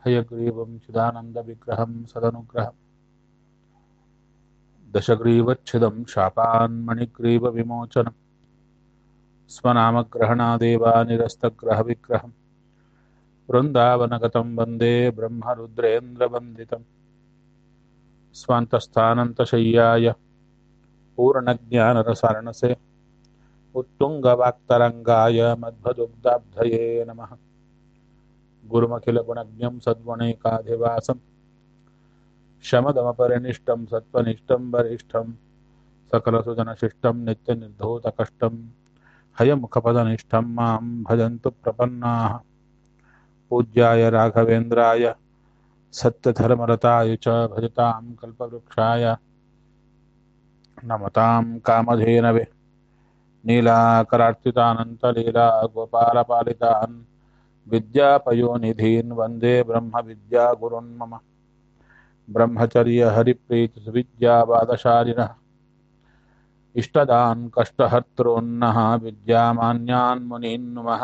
हयग्रीवं चिदानन्दविग्रहं सदनुग्रहम् दशग्रीवच्छिदं शापान्मणिग्रीवविमोचनम् स्वनामग्रहणादेवानिरस्तग्रहविग्रहम् वृन्दावनगतं वन्दे ब्रह्मरुद्रेन्द्रवन्दितम् स्वान्तस्थानन्तशय्याय पूर्णज्ञानरसारणसे उत्तुङ्गवाक्तरङ्गाय मध्वदुग्धाब्धये नमः गुरुमखिलगुणज्ञं सद्गुणैकाधिवासं शमदमपरिनिष्टं सत्त्वनिष्ठं वरिष्ठं सकलसुजनशिष्टं नित्यनिर्धूतकष्टं हयमुखपदनिष्ठं मां भजन्तु प्रपन्नाः पूज्याय राघवेन्द्राय सत्यधर्मरताय च भजतां कल्पवृक्षाय नमतां कामधेनवे नीलाकरार्चितानन्तलीला गोपालपालितान् विद्यापयोनिधीन् वन्दे ब्रह्मविद्यागुरुन् मम ब्रह्मचर्यहरिप्रीतिसुविद्यावादशालिनः इष्टदान् कष्टहर्तॄन्नः विद्यामान्यान् मुनीन् नुमः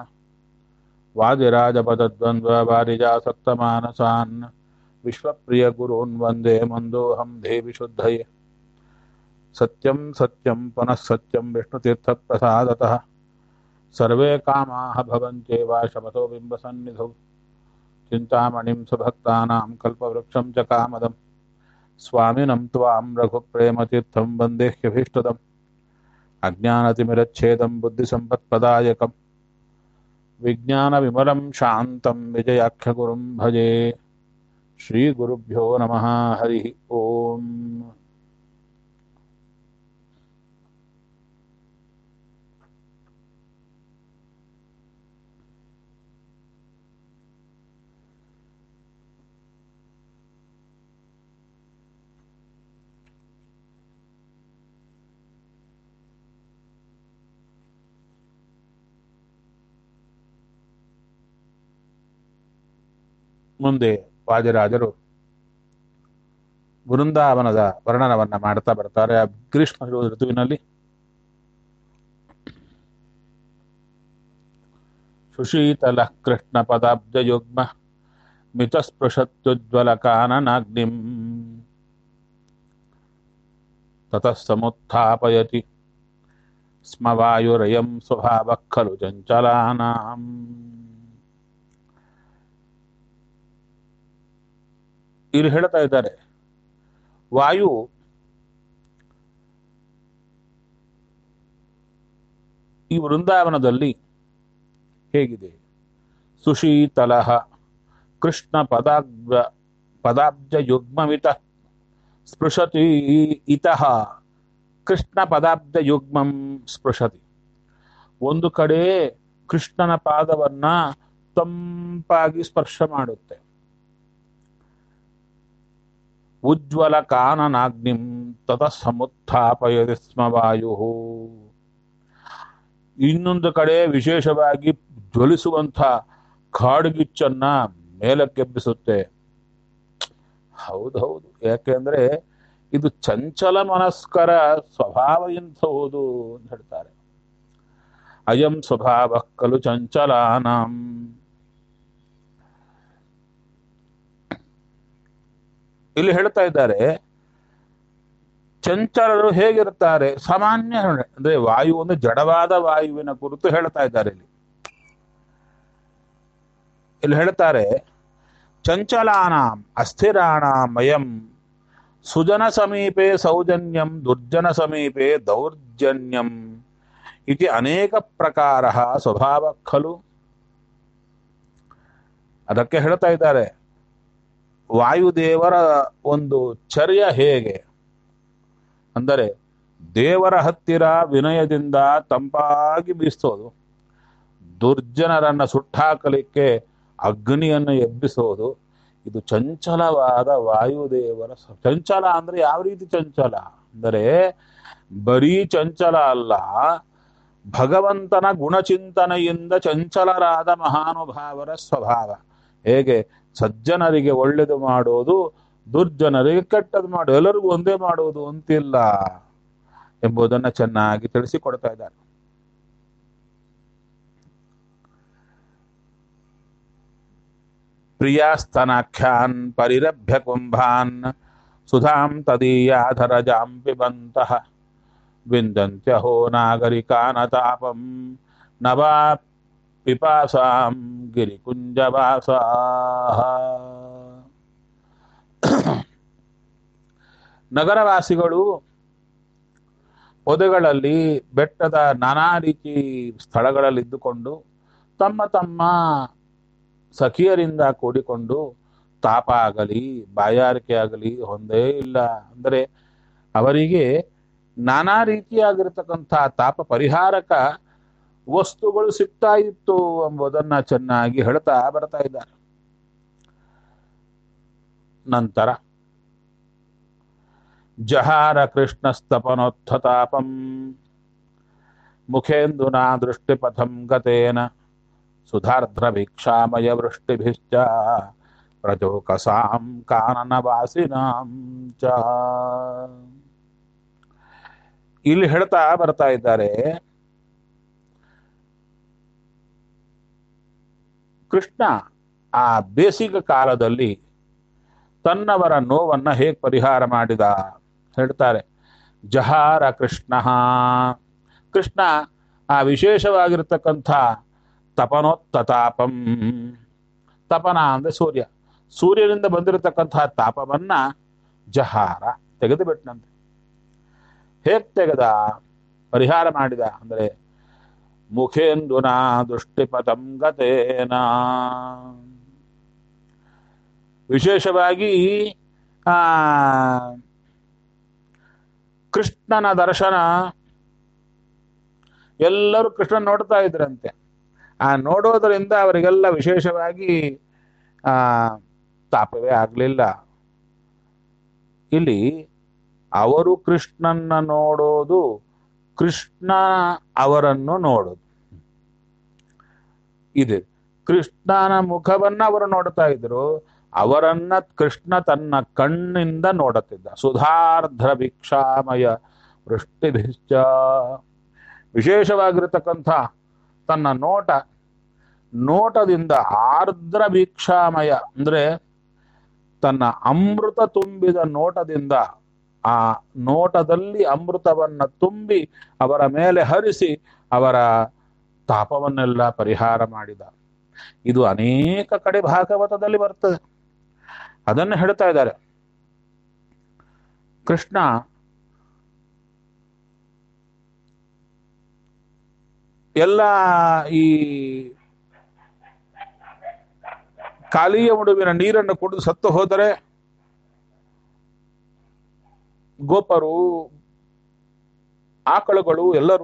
वादिराजपदद्वन्द्ववारिजासक्तमानसान् विश्वप्रियगुरून् वन्दे मन्दोऽहं देवि शुद्धये सत्यं सत्यं पुनः सत्यं विष्णुतीर्थप्रसादतः सर्वे कामाः भवन्त्येव शपथो बिम्बसन्निधौ चिन्तामणिं सुभक्तानां कल्पवृक्षं च कामदं स्वामिनं त्वां रघुप्रेमतीर्थं वन्देह्यभीष्टदम् अज्ञानतिमिरच्छेदं बुद्धिसम्पत्प्रदायकं विज्ञानविमलं शान्तं विजयाख्यगुरुं भजे श्रीगुरुभ्यो नमः हरिः ओम् ಮುಂದೆ ವಾದಿರಾಜರು ವೃಂದಾವನದ ವರ್ಣನವನ್ನ ಮಾಡ್ತಾ ಬರ್ತಾರೆ ಆ ಗ್ರೀಷ್ಮ ಋತುವಿನಲ್ಲಿ ಸುಶೀತಲ ಕೃಷ್ಣ ಪದಾಬ್ಜಯುಗ್ಮ ಮಿತಸ್ಪೃಶತ್ಯುಜ್ವಲ ಕಾನನಾಗ್ನಿಂ ತತಃ ಸಮುತ್ಥಾಪಯತಿ ಸ್ಮ ವಾಯುರಯಂ ಸ್ವಭಾವ ಖಲು ಚಂಚಲಾನಾಂ ಇಲ್ಲಿ ಹೇಳ್ತಾ ಇದ್ದಾರೆ ವಾಯು ಈ ವೃಂದಾವನದಲ್ಲಿ ಹೇಗಿದೆ ಸುಶೀತಲ ಕೃಷ್ಣ ಪದಾಬ್ಜ ಪದಾಬ್ಜ ಯುಗ್ಮವಿತ ಸ್ಪೃಶತಿ ಇತಃ ಕೃಷ್ಣ ಪದಾಬ್ಜ ಯುಗ್ಮಂ ಸ್ಪೃಶತಿ ಒಂದು ಕಡೆ ಕೃಷ್ಣನ ಪಾದವನ್ನ ತಂಪಾಗಿ ಸ್ಪರ್ಶ ಮಾಡುತ್ತೆ ಉಜ್ವಲ ಕಾನನಾಗ್ನಿಂ ತತ ಸಮುತ್ಥಾಪಯತಿ ಸ್ಮ ವಾಯು ಇನ್ನೊಂದು ಕಡೆ ವಿಶೇಷವಾಗಿ ಜ್ವಲಿಸುವಂಥ ಕಾಡುಗಿಚ್ಚನ್ನ ಮೇಲಕ್ಕೆಬ್ಬಿಸುತ್ತೆ ಹೌದೌದು ಯಾಕೆಂದ್ರೆ ಇದು ಚಂಚಲ ಮನಸ್ಕರ ಸ್ವಭಾವ ಎಂಥವುದು ಅಂತ ಹೇಳ್ತಾರೆ ಅಯಂ ಸ್ವಭಾವ ಕಲು ಚಂಚಲಾನಾಂ ಇಲ್ಲಿ ಹೇಳ್ತಾ ಇದ್ದಾರೆ ಚಂಚಲರು ಹೇಗಿರುತ್ತಾರೆ ಸಾಮಾನ್ಯ ಅಂದ್ರೆ ವಾಯು ಒಂದು ಜಡವಾದ ವಾಯುವಿನ ಕುರಿತು ಹೇಳ್ತಾ ಇದ್ದಾರೆ ಇಲ್ಲಿ ಇಲ್ಲಿ ಹೇಳ್ತಾರೆ ಚಂಚಲಾನಾಂ ಅಸ್ಥಿರಾಣಾಂ ಅಯಂ ಸುಜನ ಸಮೀಪೆ ಸೌಜನ್ಯಂ ದುರ್ಜನ ಸಮೀಪೆ ದೌರ್ಜನ್ಯಂ ಇತಿ ಅನೇಕ ಪ್ರಕಾರ ಸ್ವಭಾವ ಖಲು ಅದಕ್ಕೆ ಹೇಳ್ತಾ ಇದ್ದಾರೆ ವಾಯುದೇವರ ಒಂದು ಚರ್ಯ ಹೇಗೆ ಅಂದರೆ ದೇವರ ಹತ್ತಿರ ವಿನಯದಿಂದ ತಂಪಾಗಿ ಬೀಸೋದು ದುರ್ಜನರನ್ನ ಸುಟ್ಟಾಕಲಿಕ್ಕೆ ಅಗ್ನಿಯನ್ನು ಎಬ್ಬಿಸೋದು ಇದು ಚಂಚಲವಾದ ವಾಯುದೇವರ ಚಂಚಲ ಅಂದ್ರೆ ಯಾವ ರೀತಿ ಚಂಚಲ ಅಂದರೆ ಬರೀ ಚಂಚಲ ಅಲ್ಲ ಭಗವಂತನ ಗುಣಚಿಂತನೆಯಿಂದ ಚಂಚಲರಾದ ಮಹಾನುಭಾವರ ಸ್ವಭಾವ ಹೇಗೆ ಸಜ್ಜನರಿಗೆ ಒಳ್ಳೆಯದು ಮಾಡೋದು ದುರ್ಜನರಿಗೆ ಕೆಟ್ಟದ್ದು ಮಾಡು ಎಲ್ಲರಿಗೂ ಒಂದೇ ಮಾಡುವುದು ಅಂತಿಲ್ಲ ಎಂಬುದನ್ನ ಚೆನ್ನಾಗಿ ತಿಳಿಸಿಕೊಡ್ತಾ ಇದ್ದಾರೆ ಪ್ರಿಯಾಸ್ತನಾಖ್ಯಾನ್ ಪರಿರಭ್ಯ ಕುಂಭಾನ್ ಸುಧಾಂ ತದೀಯಾಧರಜಾಂ ಪಿಬಂತಃ ವಿಂದಂತ್ಯಹೋ ನಾಗರಿಕಾನತಾಪಂ ನವಾ ಪಿಪಾಸಾಂ ಗಿರಿಕುಂಜವಾಸಾಃ ನಗರವಾಸಿಗಳು ಪೊದೆಗಳಲ್ಲಿ ಬೆಟ್ಟದ ನಾನಾ ರೀತಿ ಸ್ಥಳಗಳಲ್ಲಿ ಇದ್ದುಕೊಂಡು ತಮ್ಮ ತಮ್ಮ ಸಖಿಯರಿಂದ ಕೂಡಿಕೊಂಡು ತಾಪ ಆಗಲಿ ಬಾಯಾರಿಕೆ ಆಗಲಿ ಹೊಂದೇ ಇಲ್ಲ ಅಂದರೆ ಅವರಿಗೆ ನಾನಾ ರೀತಿಯಾಗಿರ್ತಕ್ಕಂಥ ತಾಪ ಪರಿಹಾರಕ ವಸ್ತುಗಳು ಸಿಗ್ತಾ ಇತ್ತು ಎಂಬುದನ್ನ ಚೆನ್ನಾಗಿ ಹೇಳ್ತಾ ಬರ್ತಾ ಇದ್ದಾರೆ ನಂತರ ಜಹಾರ ಕೃಷ್ಣಸ್ತಪನೋತ್ಥತಾಪಂ ಮುಖೇಂದುನಾ ದೃಷ್ಟಿಪಥಂ ಗತೇನ ಸುಧಾರ್ಧ್ರ ಭಿಕ್ಷಾಮಯ ವೃಷ್ಟಿಭಿಶ್ಚ ಪ್ರಚೋಕಸಾಂ ಕಾನನವಾಸಿನಾಂ ಚ ಇಲ್ಲಿ ಹೇಳ್ತಾ ಬರ್ತಾ ಇದ್ದಾರೆ ಕೃಷ್ಣ ಆ ಬೇಸಿಗೆ ಕಾಲದಲ್ಲಿ ತನ್ನವರ ನೋವನ್ನ ಹೇಗೆ ಪರಿಹಾರ ಮಾಡಿದ ಹೇಳ್ತಾರೆ ಜಹಾರ ಕೃಷ್ಣ ಕೃಷ್ಣ ಆ ವಿಶೇಷವಾಗಿರ್ತಕ್ಕಂಥ ತಪನೋತ್ತತಾಪಂ ತಪನ ಅಂದ್ರೆ ಸೂರ್ಯ ಸೂರ್ಯನಿಂದ ಬಂದಿರತಕ್ಕಂತಹ ತಾಪವನ್ನ ಜಹಾರ ತೆಗೆದು ಬಿಟ್ಟನಂತೆ ಹೇಗ್ ತೆಗೆದ ಪರಿಹಾರ ಮಾಡಿದ ಅಂದ್ರೆ ಮುಖೇಂದುನ ದೃಷ್ಟಿಪಥಂ ಗತೇನ ವಿಶೇಷವಾಗಿ ಆ ಕೃಷ್ಣನ ದರ್ಶನ ಎಲ್ಲರೂ ಕೃಷ್ಣನ್ ನೋಡ್ತಾ ಇದ್ರಂತೆ ಆ ನೋಡೋದರಿಂದ ಅವರಿಗೆಲ್ಲ ವಿಶೇಷವಾಗಿ ಆ ತಾಪವೇ ಆಗಲಿಲ್ಲ ಇಲ್ಲಿ ಅವರು ಕೃಷ್ಣನ್ನ ನೋಡೋದು ಕೃಷ್ಣ ಅವರನ್ನು ನೋಡೋದು ಇದೆ ಕೃಷ್ಣನ ಮುಖವನ್ನ ಅವರು ನೋಡ್ತಾ ಇದ್ರು ಅವರನ್ನ ಕೃಷ್ಣ ತನ್ನ ಕಣ್ಣಿಂದ ನೋಡುತ್ತಿದ್ದ ಸುಧಾರ್ಧ್ರ ಭಿಕ್ಷಾಮಯ ವೃಷ್ಟಿಭಿಶ್ಚ ವಿಶೇಷವಾಗಿರತಕ್ಕಂಥ ತನ್ನ ನೋಟ ನೋಟದಿಂದ ಆರ್ದ್ರ ಭಿಕ್ಷಾಮಯ ಅಂದ್ರೆ ತನ್ನ ಅಮೃತ ತುಂಬಿದ ನೋಟದಿಂದ ಆ ನೋಟದಲ್ಲಿ ಅಮೃತವನ್ನ ತುಂಬಿ ಅವರ ಮೇಲೆ ಹರಿಸಿ ಅವರ ತಾಪವನ್ನೆಲ್ಲ ಪರಿಹಾರ ಮಾಡಿದ ಇದು ಅನೇಕ ಕಡೆ ಭಾಗವತದಲ್ಲಿ ಬರ್ತದೆ ಅದನ್ನು ಹೇಳ್ತಾ ಇದ್ದಾರೆ ಕೃಷ್ಣ ಎಲ್ಲ ಈ ಕಾಲಿಯ ಮುಡುವಿನ ನೀರನ್ನು ಕುಡಿದು ಸತ್ತು ಹೋದರೆ ಗೋಪರು ಆಕಳುಗಳು ಎಲ್ಲರೂ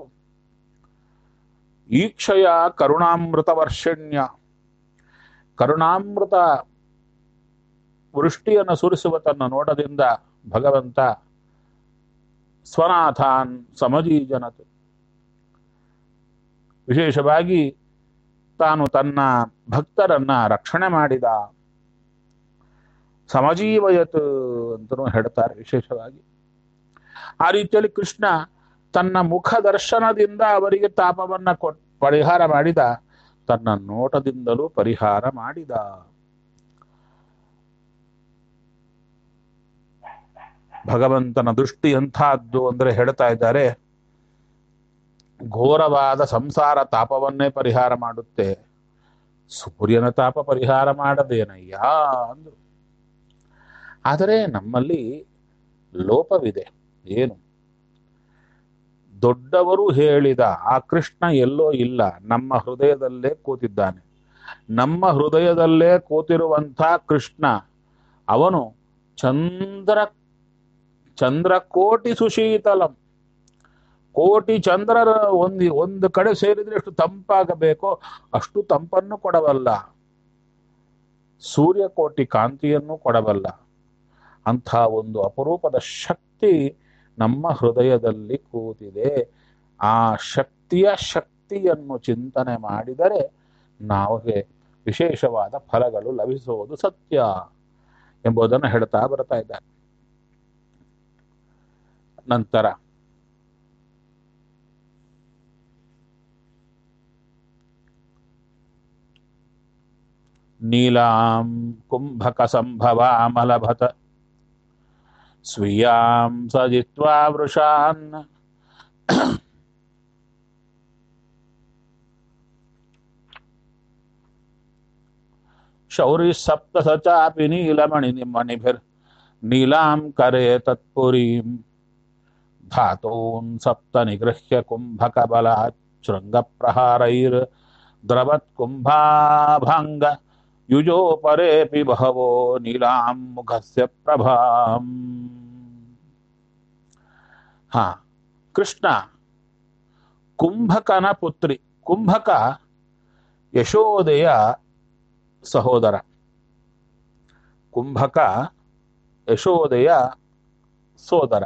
ಈಕ್ಷಯ ಕರುಣಾಮೃತ ವರ್ಷಣ್ಯ ಕರುಣಾಮೃತ ವೃಷ್ಟಿಯನ್ನು ಸುರಿಸುವ ತನ್ನ ನೋಟದಿಂದ ಭಗವಂತ ಸ್ವನಾಥಾನ್ ಸಮಜೀಜನತೆ ವಿಶೇಷವಾಗಿ ತಾನು ತನ್ನ ಭಕ್ತರನ್ನ ರಕ್ಷಣೆ ಮಾಡಿದ ಸಮಜೀವಯತ್ ಅಂತಲೂ ಹೇಳ್ತಾರೆ ವಿಶೇಷವಾಗಿ ಆ ರೀತಿಯಲ್ಲಿ ಕೃಷ್ಣ ತನ್ನ ಮುಖ ದರ್ಶನದಿಂದ ಅವರಿಗೆ ತಾಪವನ್ನ ಕೊಟ್ ಪರಿಹಾರ ಮಾಡಿದ ತನ್ನ ನೋಟದಿಂದಲೂ ಪರಿಹಾರ ಮಾಡಿದ ಭಗವಂತನ ದೃಷ್ಟಿ ಎಂಥದ್ದು ಅಂದ್ರೆ ಹೇಳ್ತಾ ಇದ್ದಾರೆ ಘೋರವಾದ ಸಂಸಾರ ತಾಪವನ್ನೇ ಪರಿಹಾರ ಮಾಡುತ್ತೆ ಸೂರ್ಯನ ತಾಪ ಪರಿಹಾರ ಮಾಡದೇನಯ್ಯ ಅಂದ್ರು ಆದರೆ ನಮ್ಮಲ್ಲಿ ಲೋಪವಿದೆ ಏನು ದೊಡ್ಡವರು ಹೇಳಿದ ಆ ಕೃಷ್ಣ ಎಲ್ಲೋ ಇಲ್ಲ ನಮ್ಮ ಹೃದಯದಲ್ಲೇ ಕೂತಿದ್ದಾನೆ ನಮ್ಮ ಹೃದಯದಲ್ಲೇ ಕೂತಿರುವಂಥ ಕೃಷ್ಣ ಅವನು ಚಂದ್ರ ಚಂದ್ರ ಕೋಟಿ ಸುಶೀತಲಂ ಕೋಟಿ ಚಂದ್ರರ ಒಂದು ಒಂದು ಕಡೆ ಸೇರಿದ್ರೆ ಎಷ್ಟು ತಂಪಾಗಬೇಕೋ ಅಷ್ಟು ತಂಪನ್ನು ಕೊಡಬಲ್ಲ ಸೂರ್ಯಕೋಟಿ ಕಾಂತಿಯನ್ನು ಕೊಡಬಲ್ಲ ಅಂಥ ಒಂದು ಅಪರೂಪದ ಶಕ್ತಿ ನಮ್ಮ ಹೃದಯದಲ್ಲಿ ಕೂತಿದೆ ಆ ಶಕ್ತಿಯ ಶಕ್ತಿಯನ್ನು ಚಿಂತನೆ ಮಾಡಿದರೆ ನಮಗೆ ವಿಶೇಷವಾದ ಫಲಗಳು ಲಭಿಸುವುದು ಸತ್ಯ ಎಂಬುದನ್ನು ಹೇಳ್ತಾ ಬರ್ತಾ ಇದ್ದಾರೆ ನಂತರ ನೀಲಾಂ ಕುಂಭಕ ಸಂಭವಾಮಲಭತ ಸ್ವೀಯಾಂ ಸಜಿತ್ವಾ ವೃಷಾನ್ ಶೌರಿ ಸಪ್ತ ಸಚಾಪಿ ನೀಲಮಣಿ ಮಣಿಭಿರ್ ನೀಲಾಂ ಕರೆ ತತ್ಪುರೀಂ ಧಾತೂನ್ ಸಪ್ತ ನಿಗೃಹ್ಯ ಕುಂಭಕ ಬಲಾತ್ ಶೃಂಗ ಪ್ರಹಾರೈರ್ ದ್ರವತ್ ಕುಂಭಾಭಂಗ ಯುಜೋಪರೇಪಿ ಬಹವೋ ನೀಲಾಂ ಮುಖಸ್ಯ ಪ್ರಭಾಂ ಹಾ ಕೃಷ್ಣ ಕುಂಭಕನ ಪುತ್ರಿ ಕುಂಭಕ ಯಶೋದೆಯ ಸಹೋದರ ಕುಂಭಕ ಯಶೋದೆಯ ಸೋದರ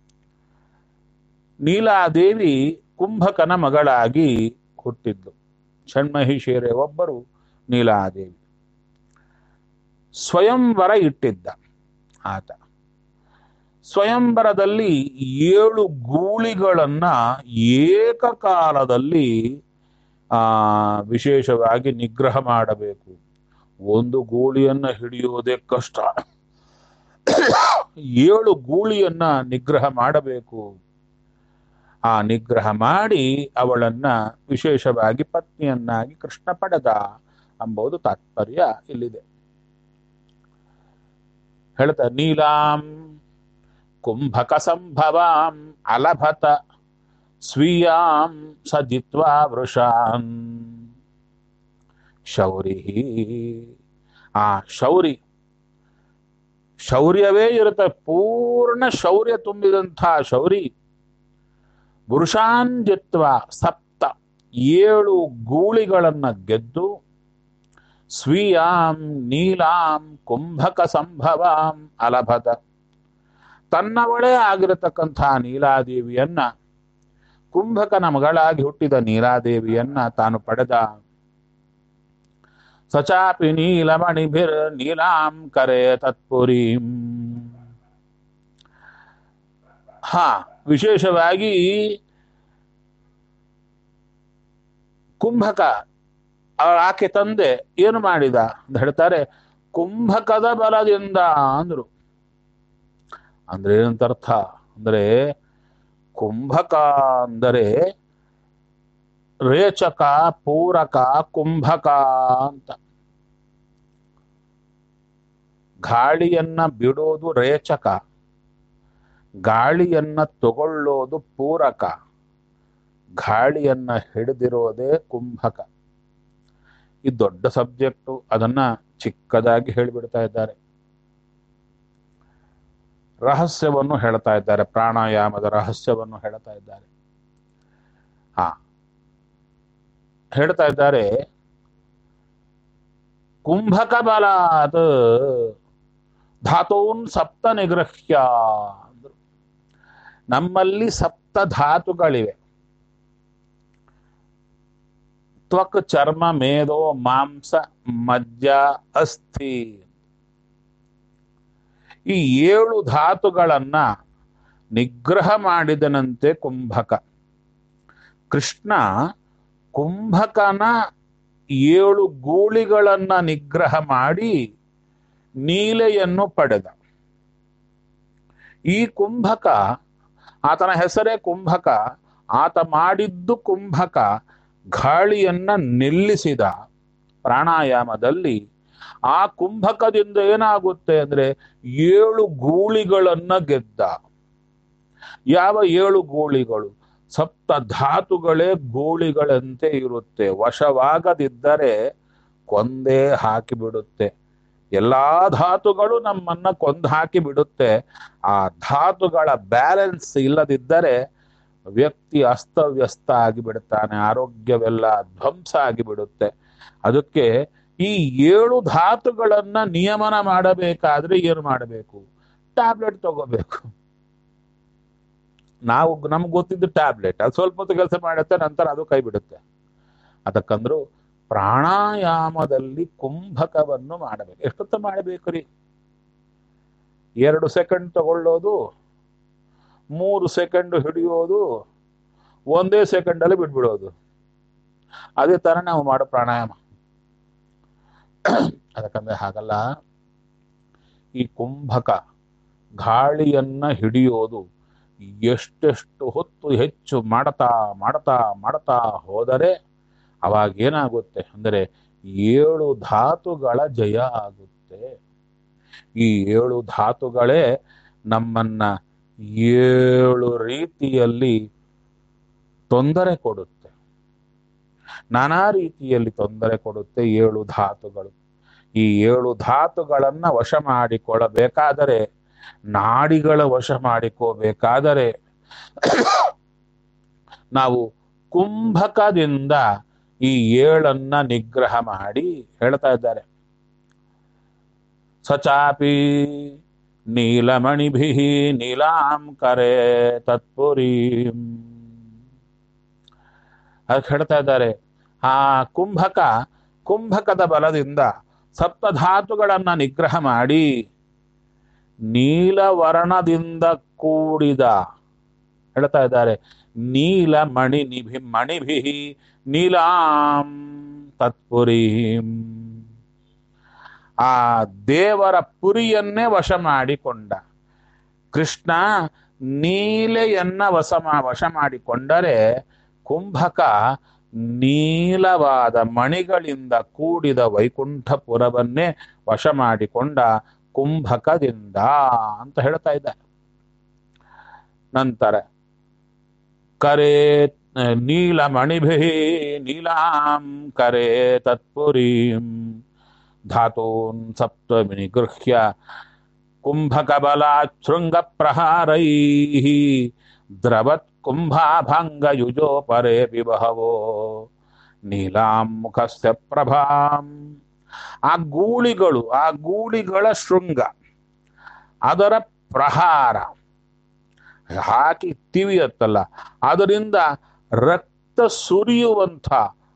ನೀಲಾದೇವಿ ಕುಂಭಕನ ಮಗಳಾಗಿ ಹುಟ್ಟಿದ್ಲು ಷಣ್ಮಹಿಷಿಯರೇ ಒಬ್ಬರು ನೀಲಾದೇವಿ ಸ್ವಯಂವರ ಇಟ್ಟಿದ್ದ ಆತ ಸ್ವಯಂವರದಲ್ಲಿ ಏಳು ಗೂಳಿಗಳನ್ನ ಏಕಕಾಲದಲ್ಲಿ ಆ ವಿಶೇಷವಾಗಿ ನಿಗ್ರಹ ಮಾಡಬೇಕು ಒಂದು ಗೂಳಿಯನ್ನ ಹಿಡಿಯೋದೇ ಕಷ್ಟ ಏಳು ಗೂಳಿಯನ್ನ ನಿಗ್ರಹ ಮಾಡಬೇಕು ಆ ನಿಗ್ರಹ ಮಾಡಿ ಅವಳನ್ನ ವಿಶೇಷವಾಗಿ ಪತ್ನಿಯನ್ನಾಗಿ ಕೃಷ್ಣ ಪಡೆದ ಎಂಬುದು ತಾತ್ಪರ್ಯ ಇಲ್ಲಿದೆ ಹೇಳ್ತಾ ನೀಲಾಂ ಕುಂಭಕ ಸಂಭವಾಂ ಅಲಭತ ಸ್ವೀಯಾಂ ಸಜಿತ್ವಾ ವೃಷಾನ್ ಶೌರಿ ಆ ಶೌರಿ ಶೌರ್ಯವೇ ಇರುತ್ತೆ ಪೂರ್ಣ ಶೌರ್ಯ ತುಂಬಿದಂಥ ಶೌರಿ ವೃಷಾನ್ ಜಿತ್ವ ಸಪ್ತ ಏಳು ಗೂಳಿಗಳನ್ನ ಗೆದ್ದು ಸ್ವೀಯಾಂ ನೀಲಾಂ ಕುಂಭಕ ಸಂಭವಾಂ ಅಲಭತ ತನ್ನವಳೇ ಆಗಿರತಕ್ಕಂಥ ನೀಲಾದೇವಿಯನ್ನ ಕುಂಭಕನ ಮಗಳಾಗಿ ಹುಟ್ಟಿದ ನೀಲಾದೇವಿಯನ್ನ ತಾನು ಪಡೆದ ಸಚಾಪಿ ನೀಲಮಣಿಭಿರ್ ನೀಲಾಂ ಕರೆ ತತ್ಪುರೀಂ ಹಾ ವಿಶೇಷವಾಗಿ ಕುಂಭಕ ಆ- ಆಕೆ ತಂದೆ ಏನು ಮಾಡಿದ ಅಂತ ಹೇಳ್ತಾರೆ ಕುಂಭಕದ ಬಲದಿಂದ ಅಂದ್ರು ಅಂದ್ರೆ ಏನಂತ ಅರ್ಥ ಅಂದ್ರೆ ಕುಂಭಕ ಅಂದರೆ ರೇಚಕ ಪೂರಕ ಕುಂಭಕ ಅಂತ ಗಾಳಿಯನ್ನ ಬಿಡೋದು ರೇಚಕ ಗಾಳಿಯನ್ನ ತಗೊಳ್ಳೋದು ಪೂರಕ ಗಾಳಿಯನ್ನ ಹಿಡಿದಿರೋದೇ ಕುಂಭಕ ಇದು ದೊಡ್ಡ ಸಬ್ಜೆಕ್ಟು ಅದನ್ನ ಚಿಕ್ಕದಾಗಿ ಹೇಳಿಬಿಡ್ತಾ ಇದ್ದಾರೆ ರಹಸ್ಯವನ್ನು ಹೇಳ್ತಾ ಇದ್ದಾರೆ ಪ್ರಾಣಾಯಾಮದ ರಹಸ್ಯವನ್ನು ಹೇಳ್ತಾ ಇದ್ದಾರೆ ಹಾ ಹೇಳ್ತಾ ಇದ್ದಾರೆ ಕುಂಭಕ ಬಲಾತ್ ಧಾತೂನ್ ಸಪ್ತ ನಿಗ್ರಹ್ಯ ಅಂದ್ರು. ನಮ್ಮಲ್ಲಿ ಸಪ್ತ ಧಾತುಗಳಿವೆ ತ್ವಕ್ ಚರ್ಮ ಮೇದೋ ಮಾಂಸ ಮಜ್ಜ ಅಸ್ಥಿ ಈ ಏಳು ಧಾತುಗಳನ್ನ ನಿಗ್ರಹ ಮಾಡಿದನಂತೆ ಕುಂಭಕ ಕೃಷ್ಣ ಕುಂಭಕನ ಏಳು ಗೂಳಿಗಳನ್ನ ನಿಗ್ರಹ ಮಾಡಿ ನೀಲೆಯನ್ನು ಪಡೆದ ಈ ಕುಂಭಕ ಆತನ ಹೆಸರೇ ಕುಂಭಕ ಆತ ಮಾಡಿದ್ದು ಕುಂಭಕ ಗಾಳಿಯನ್ನ ನಿಲ್ಲಿಸಿದ ಪ್ರಾಣಾಯಾಮದಲ್ಲಿ ಆ ಕುಂಭಕದಿಂದ ಏನಾಗುತ್ತೆ ಅಂದ್ರೆ ಏಳು ಗೂಳಿಗಳನ್ನ ಗೆದ್ದ ಯಾವ ಏಳು ಗೂಳಿಗಳು ಸಪ್ತ ಧಾತುಗಳೇ ಗೂಳಿಗಳಂತೆ ಇರುತ್ತೆ ವಶವಾಗದಿದ್ದರೆ ಕೊಂದೇ ಹಾಕಿಬಿಡುತ್ತೆ ಎಲ್ಲಾ ಧಾತುಗಳು ನಮ್ಮನ್ನ ಕೊಂದು ಹಾಕಿ ಬಿಡುತ್ತೆ ಆ ಧಾತುಗಳ ಬ್ಯಾಲೆನ್ಸ್ ಇಲ್ಲದಿದ್ದರೆ ವ್ಯಕ್ತಿ ಅಸ್ತವ್ಯಸ್ತ ಆಗಿಬಿಡ್ತಾನೆ ಆರೋಗ್ಯವೆಲ್ಲ ಧ್ವಂಸ ಆಗಿಬಿಡುತ್ತೆ ಅದಕ್ಕೆ ಈ ಏಳು ಧಾತುಗಳನ್ನ ನಿಯಮನ ಮಾಡಬೇಕಾದ್ರೆ ಏನು ಮಾಡಬೇಕು ಟ್ಯಾಬ್ಲೆಟ್ ತಗೋಬೇಕು ನಾವು ನಮ್ಗೆ ಗೊತ್ತಿದ್ದು ಟ್ಯಾಬ್ಲೆಟ್ ಅದು ಸ್ವಲ್ಪ ಹೊತ್ತು ಕೆಲಸ ಮಾಡುತ್ತೆ ನಂತರ ಅದು ಕೈ ಬಿಡುತ್ತೆ ಅದಕ್ಕಂದ್ರು ಪ್ರಾಣಾಯಾಮದಲ್ಲಿ ಕುಂಭಕವನ್ನು ಮಾಡಬೇಕು ಎಷ್ಟೊತ್ತು ಮಾಡಬೇಕು ರೀ ಎರಡು ಸೆಕೆಂಡ್ ತಗೊಳ್ಳೋದು ಮೂರು ಸೆಕೆಂಡ್ ಹಿಡಿಯೋದು ಒಂದೇ ಸೆಕೆಂಡಲ್ಲಿ ಬಿಟ್ಬಿಡೋದು ಅದೇ ತರ ನಾವು ಮಾಡೋ ಪ್ರಾಣಾಯಾಮ ಅದಕ್ಕಂದ್ರೆ ಹಾಗಲ್ಲ ಈ ಕುಂಭಕ ಗಾಳಿಯನ್ನ ಹಿಡಿಯೋದು ಎಷ್ಟೆಷ್ಟು ಹೊತ್ತು ಹೆಚ್ಚು ಮಾಡ್ತಾ ಮಾಡ್ತಾ ಮಾಡ್ತಾ ಹೋದರೆ ಅವಾಗ ಏನಾಗುತ್ತೆ ಅಂದರೆ ಏಳು ಧಾತುಗಳ ಜಯ ಆಗುತ್ತೆ ಈ ಏಳು ಧಾತುಗಳೇ ನಮ್ಮನ್ನ ಏಳು ರೀತಿಯಲ್ಲಿ ತೊಂದರೆ ಕೊಡುತ್ತೆ ನಾನಾ ರೀತಿಯಲ್ಲಿ ತೊಂದರೆ ಕೊಡುತ್ತೆ ಏಳು ಧಾತುಗಳು ಈ ಏಳು ಧಾತುಗಳನ್ನ ವಶ ಮಾಡಿಕೊಳ್ಳಬೇಕಾದರೆ ನಾಡಿಗಳ ವಶ ಮಾಡಿಕೋಬೇಕಾದರೆ ನಾವು ಕುಂಭಕದಿಂದ ಈ ಏಳನ್ನ ನಿಗ್ರಹ ಮಾಡಿ ಹೇಳ್ತಾ ಇದ್ದಾರೆ ಸಚಾಪಿ ನೀಲಮಣಿಭಿ ನೀಲಾಂ ಕರೆ ತತ್ಪುರೀಂ ಅದಕ್ಕೆ ಹೇಳ್ತಾ ಇದ್ದಾರೆ ಆ ಕುಂಭಕ ಕುಂಭಕದ ಬಲದಿಂದ ಸಪ್ತಧಾತುಗಳನ್ನ ನಿಗ್ರಹ ಮಾಡಿ ನೀಲವರ್ಣದಿಂದ ಕೂಡಿದ ಹೇಳ್ತಾ ಇದ್ದಾರೆ ನೀಲ ಮಣಿ ನಿಭಿ ಮಣಿಭಿ ನೀಲಾಂ ತತ್ಪುರೀಂ ಆ ದೇವರ ಪುರಿಯನ್ನೇ ವಶ ಮಾಡಿಕೊಂಡ ಕೃಷ್ಣ ನೀಲೆಯನ್ನ ವಶ ಮಾ- ವಶ ಮಾಡಿಕೊಂಡರೆ ಕುಂಭಕ ನೀಲವಾದ ಮಣಿಗಳಿಂದ ಕೂಡಿದ ವೈಕುಂಠಪುರವನ್ನೇ ವಶ ಮಾಡಿಕೊಂಡ ಕುಂಭಕದಿಂದ ಅಂತ ಹೇಳ್ತಾ ಇದ್ದಾರೆ ನಂತರ ಕರೆ ನೀಲಮಣಿಭಿ ನೀಲಾಂ ಕರೆ ತತ್ಪುರೀಂ ಧಾತೂನ್ ಸಪ್ತಮಿ ಗೃಹ್ಯ ಕುಂಭಕಬಲಾಶೃಂಗ ಪ್ರಹಾರೈ ದ್ರವತ್ ಕುಂಭಾಭಂಗಯುಜೋ ಪರೇ ಬಹವೋ ನೀಲಾಂ ಮುಖಸ್ಯ ಪ್ರಭಾಂ ಆ ಗೂಳಿಗಳು ಆ ಗೂಳಿಗಳ ಶೃಂಗ ಅದರ ಪ್ರಹಾರ ಹಾಕಿ ತಿವಿಯತ್ತಲ್ಲ ಅದರಿಂದ ರಕ್ತ ಸುರಿಯುವಂಥ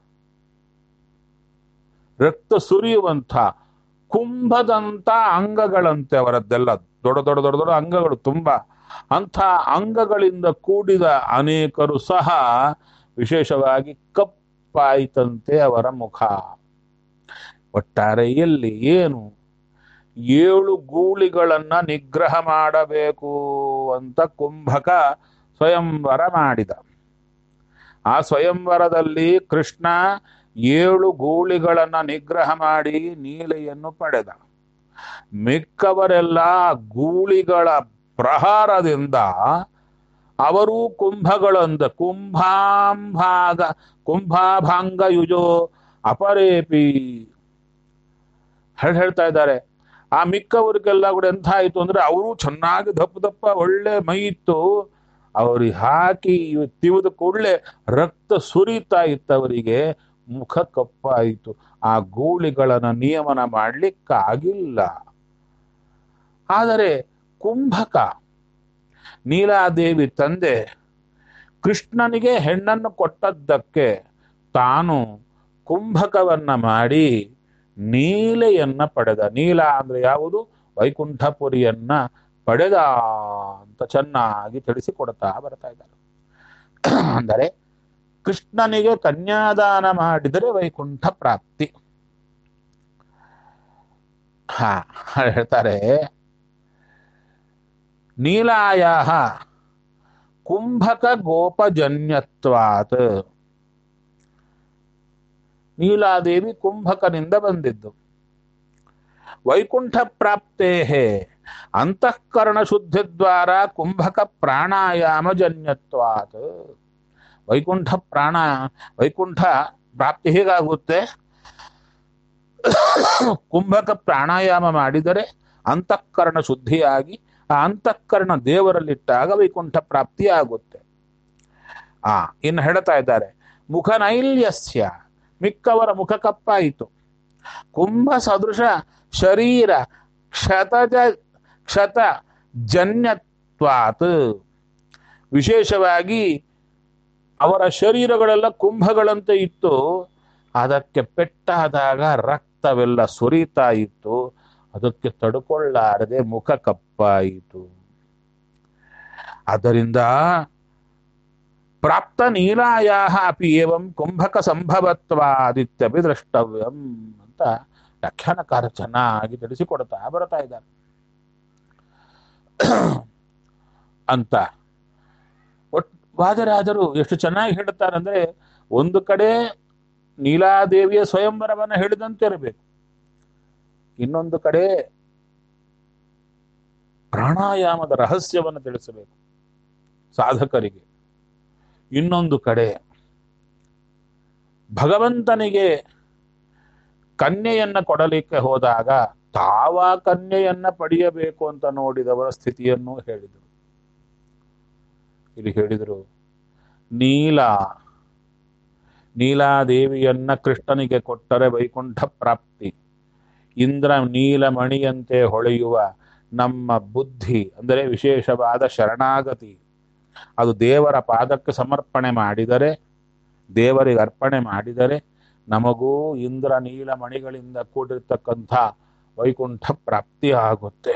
ರಕ್ತ ಸುರಿಯುವಂಥ ಕುಂಭದಂತ ಅಂಗಗಳಂತೆ ಅವರದ್ದೆಲ್ಲ ದೊಡ್ಡ ದೊಡ್ಡ ದೊಡ್ಡ ದೊಡ್ಡ ಅಂಗಗಳು ತುಂಬಾ ಅಂಥ ಅಂಗಗಳಿಂದ ಕೂಡಿದ ಅನೇಕರು ಸಹ ವಿಶೇಷವಾಗಿ ಕಪ್ಪಾಯಿತಂತೆ ಅವರ ಮುಖ ಒಟ್ಟಾರೆ ಎಲ್ಲಿ ಏನು ಏಳು ಗೂಳಿಗಳನ್ನ ನಿಗ್ರಹ ಮಾಡಬೇಕು ಅಂತ ಕುಂಭಕ ಸ್ವಯಂವರ ಮಾಡಿದ ಆ ಸ್ವಯಂವರದಲ್ಲಿ ಕೃಷ್ಣ ಏಳು ಗೂಳಿಗಳನ್ನ ನಿಗ್ರಹ ಮಾಡಿ ನೀಲೆಯನ್ನು ಪಡೆದ ಮಿಕ್ಕವರೆಲ್ಲ ಗೂಳಿಗಳ ಪ್ರಹಾರದಿಂದ ಅವರೂ ಕುಂಭಗಳಂದ ಕುಂಭಾಂಭಾಗ ಕುಂಭಾಭಾಂಗ ಯುಜೋ ಅಪರೇಪಿ ಹೇಳ್ ಹೇಳ್ತಾ ಇದ್ದಾರೆ ಆ ಮಿಕ್ಕವ್ರಿಗೆಲ್ಲ ಕೂಡ ಎಂಥ ಆಯ್ತು ಅಂದ್ರೆ ಅವರು ಚೆನ್ನಾಗಿ ದಪ್ಪ ದಪ್ಪ ಒಳ್ಳೆ ಮೈ ಇತ್ತು ಅವ್ರಿಗೆ ಹಾಕಿ ತಿವಿದ ಕೂಡಲೇ ರಕ್ತ ಸುರಿತಾ ಇತ್ತು ಅವರಿಗೆ ಮುಖ ಕಪ್ಪಾಯಿತು ಆ ಗೂಳಿಗಳನ್ನ ನಿಯಮನ ಮಾಡ್ಲಿಕ್ಕಾಗಿಲ್ಲ ಆದರೆ ಕುಂಭಕ ನೀಲಾದೇವಿ ತಂದೆ ಕೃಷ್ಣನಿಗೆ ಹೆಣ್ಣನ್ನು ಕೊಟ್ಟದ್ದಕ್ಕೆ ತಾನು ಕುಂಭಕವನ್ನ ಮಾಡಿ ನೀಲೆಯನ್ನ ಪಡೆದ ನೀಲ ಅಂದ್ರೆ ಯಾವುದು ವೈಕುಂಠಪುರಿಯನ್ನ ಪಡೆದ ಅಂತ ಚೆನ್ನಾಗಿ ತಿಳಿಸಿಕೊಡ್ತಾ ಬರ್ತಾ ಇದ್ದಾರೆ ಅಂದರೆ ಕೃಷ್ಣನಿಗೆ ಕನ್ಯಾದಾನ ಮಾಡಿದರೆ ವೈಕುಂಠ ಪ್ರಾಪ್ತಿ ಹಾ ಹೇಳ್ತಾರೆ ನೀಲಾಯ ಕುಂಭಕ ಗೋಪಜನ್ಯತ್ವಾತ್ ನೀಲಾದೇವಿ ಕುಂಭಕನಿಂದ ಬಂದಿದ್ದು ವೈಕುಂಠ ಪ್ರಾಪ್ತೇ ಅಂತಃಕರಣ ಶುದ್ಧಿ ದ್ವಾರ ಕುಂಭಕ ಪ್ರಾಣಾಯಾಮ ಜನ್ಯತ್ವಾತ್ ವೈಕುಂಠ ಪ್ರಾಣ ವೈಕುಂಠ ಪ್ರಾಪ್ತಿ ಹೇಗಾಗುತ್ತೆ ಕುಂಭಕ ಪ್ರಾಣಾಯಾಮ ಮಾಡಿದರೆ ಅಂತಃಕರಣ ಶುದ್ಧಿಯಾಗಿ ಆ ಅಂತಃಕರಣ ದೇವರಲ್ಲಿಟ್ಟಾಗ ವೈಕುಂಠ ಪ್ರಾಪ್ತಿ ಆಗುತ್ತೆ ಆ ಇನ್ನು ಹೇಳ್ತಾ ಇದ್ದಾರೆ ಮುಖನೈಲ್ಯಸ್ಯ ಮಿಕ್ಕವರ ಮುಖ ಕಪ್ಪಾಯಿತು ಕುಂಭ ಸದೃಶ ಶರೀರ ಕ್ಷತಜ ಕ್ಷತ ಜನ್ಯತ್ವಾತ್ ವಿಶೇಷವಾಗಿ ಅವರ ಶರೀರಗಳೆಲ್ಲ ಕುಂಭಗಳಂತೆ ಇತ್ತು ಅದಕ್ಕೆ ಪೆಟ್ಟಾದಾಗ ರಕ್ತವೆಲ್ಲ ಸುರಿತಾ ಇತ್ತು ಅದಕ್ಕೆ ತಡ್ಕೊಳ್ಳಾರದೆ ಮುಖ ಕಪ್ಪಾಯಿತು ಆದ್ದರಿಂದ ಪ್ರಾಪ್ತ ನೀಲಾಯ ಅಪಿ ಏವಂ ಕುಂಭಕ ಸಂಭವತ್ವಾದಿತ್ಯಪಿ ದ್ರಷ್ಟವ್ಯಂ ಅಂತ ವ್ಯಾಖ್ಯಾನಕಾರ ಚೆನ್ನಾಗಿ ತಿಳಿಸಿಕೊಡ್ತಾ ಬರ್ತಾ ಇದ್ದಾರೆ ಅಂತ ಒಟ್ ವಾದರಾಜರು ಎಷ್ಟು ಚೆನ್ನಾಗಿ ಹೇಳ್ತಾರೆ ಅಂದ್ರೆ ಒಂದು ಕಡೆ ನೀಲಾದೇವಿಯ ಸ್ವಯಂವರವನ್ನ ಹೇಳಿದಂತೆ ಇರಬೇಕು ಇನ್ನೊಂದು ಕಡೆ ಪ್ರಾಣಾಯಾಮದ ರಹಸ್ಯವನ್ನು ತಿಳಿಸಬೇಕು ಸಾಧಕರಿಗೆ ಇನ್ನೊಂದು ಕಡೆ ಭಗವಂತನಿಗೆ ಕನ್ಯೆಯನ್ನ ಕೊಡಲಿಕ್ಕೆ ಹೋದಾಗ ತಾವ ಕನ್ಯೆಯನ್ನ ಪಡೆಯಬೇಕು ಅಂತ ನೋಡಿದವರ ಸ್ಥಿತಿಯನ್ನು ಹೇಳಿದರು ಇಲ್ಲಿ ಹೇಳಿದರು ನೀಲ ನೀಲಾದೇವಿಯನ್ನ ಕೃಷ್ಣನಿಗೆ ಕೊಟ್ಟರೆ ವೈಕುಂಠ ಪ್ರಾಪ್ತಿ ಇಂದ್ರ ನೀಲಮಣಿಯಂತೆ ಹೊಳೆಯುವ ನಮ್ಮ ಬುದ್ಧಿ ಅಂದರೆ ವಿಶೇಷವಾದ ಶರಣಾಗತಿ ಅದು ದೇವರ ಪಾದಕ್ಕೆ ಸಮರ್ಪಣೆ ಮಾಡಿದರೆ ದೇವರಿಗೆ ಅರ್ಪಣೆ ಮಾಡಿದರೆ ನಮಗೂ ಇಂದ್ರ ನೀಲಮಣಿಗಳಿಂದ ಕೂಡಿರ್ತಕ್ಕಂಥ ವೈಕುಂಠ ಪ್ರಾಪ್ತಿ ಆಗುತ್ತೆ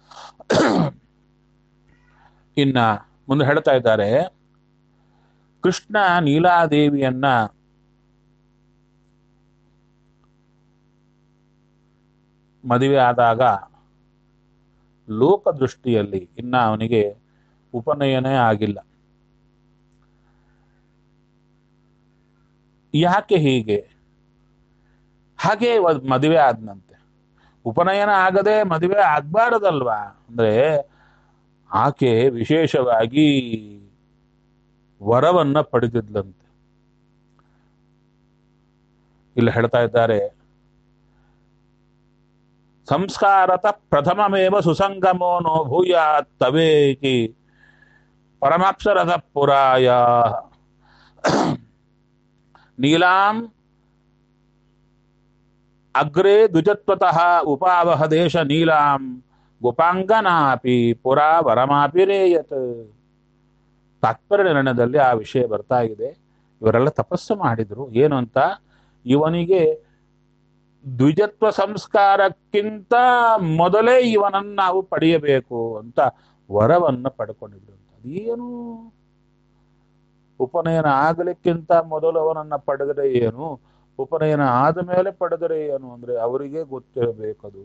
ಇನ್ನ ಮುಂದೆ ಹೇಳ್ತಾ ಇದ್ದಾರೆ ಕೃಷ್ಣ ನೀಲಾದೇವಿಯನ್ನ ಮದುವೆ ಆದಾಗ ಲೋಕದೃಷ್ಟಿಯಲ್ಲಿ ಇನ್ನ ಅವನಿಗೆ ಉಪನಯನೇ ಆಗಿಲ್ಲ ಯಾಕೆ ಹೀಗೆ ಹಾಗೆ ವ- ಮದುವೆ ಆದ್ನಂತೆ ಉಪನಯನ ಆಗದೆ ಮದುವೆ ಆಗ್ಬಾರದಲ್ವಾ ಅಂದ್ರೆ ಆಕೆ ವಿಶೇಷವಾಗಿ ವರವನ್ನ ಪಡೆದಿದ್ಲಂತೆ ಇಲ್ಲಿ ಹೇಳ್ತಾ ಇದ್ದಾರೆ ಸಂಸ್ಕಾರತ ಪ್ರಥಮಮೇವ ಸುಸಂಗಮೋ ನೋ ಭೂಯಾತ್ ತವೇಕಿ ಪರಮಾಪ್ಸರದ ಪುರಾಯ ನೀಲಾಂ ಅಗ್ರೆ ದ್ವಿಜತ್ವತಃ ಉಪಾವಹ ದೇಶ ನೀಲಾಂ ಗುಪಾಂಗನಾಪಿ ಪುರಾ ವರಮಾಪಿ ರೇಯತ್ ತಾತ್ಪರ್ಯ ನಿರ್ಣಯದಲ್ಲಿ ಆ ವಿಷಯ ಬರ್ತಾ ಇದೆ ಇವರೆಲ್ಲ ತಪಸ್ಸು ಮಾಡಿದ್ರು ಏನು ಅಂತ ಇವನಿಗೆ ದ್ವಿಜತ್ವ ಸಂಸ್ಕಾರಕ್ಕಿಂತ ಮೊದಲೇ ಇವನನ್ನು ನಾವು ಪಡೆಯಬೇಕು ಅಂತ ವರವನ್ನು ಪಡ್ಕೊಂಡಿದ್ರು ಅಂತ ಅದೇನು ಉಪನಯನ ಆಗಲಿಕ್ಕಿಂತ ಮೊದಲು ಅವನನ್ನ ಪಡೆದರೆ ಏನು ಉಪನಯನ ಆದ ಮೇಲೆ ಪಡೆದರೆ ಏನು ಅಂದ್ರೆ ಅವರಿಗೆ ಗೊತ್ತಿರಬೇಕದು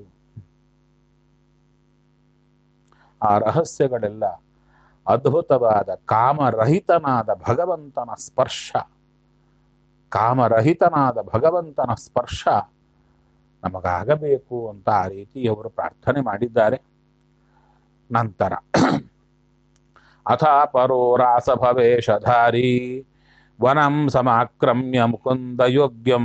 ಆ ರಹಸ್ಯಗಳೆಲ್ಲ ಅದ್ಭುತವಾದ ಕಾಮರಹಿತನಾದ ಭಗವಂತನ ಸ್ಪರ್ಶ ಕಾಮರಹಿತನಾದ ಭಗವಂತನ ಸ್ಪರ್ಶ ನಮಗಾಗಬೇಕು ಅಂತ ಆ ರೀತಿ ಅವರು ಪ್ರಾರ್ಥನೆ ಮಾಡಿದ್ದಾರೆ ನಂತರ ಅಥ ಪರೋ ರಾಸಭವೇಶಧಾರಿ ವನಂ ಸಮಾಕ್ರಮ್ಯ ಮುಕುಂದ ಯೋಗ್ಯಂ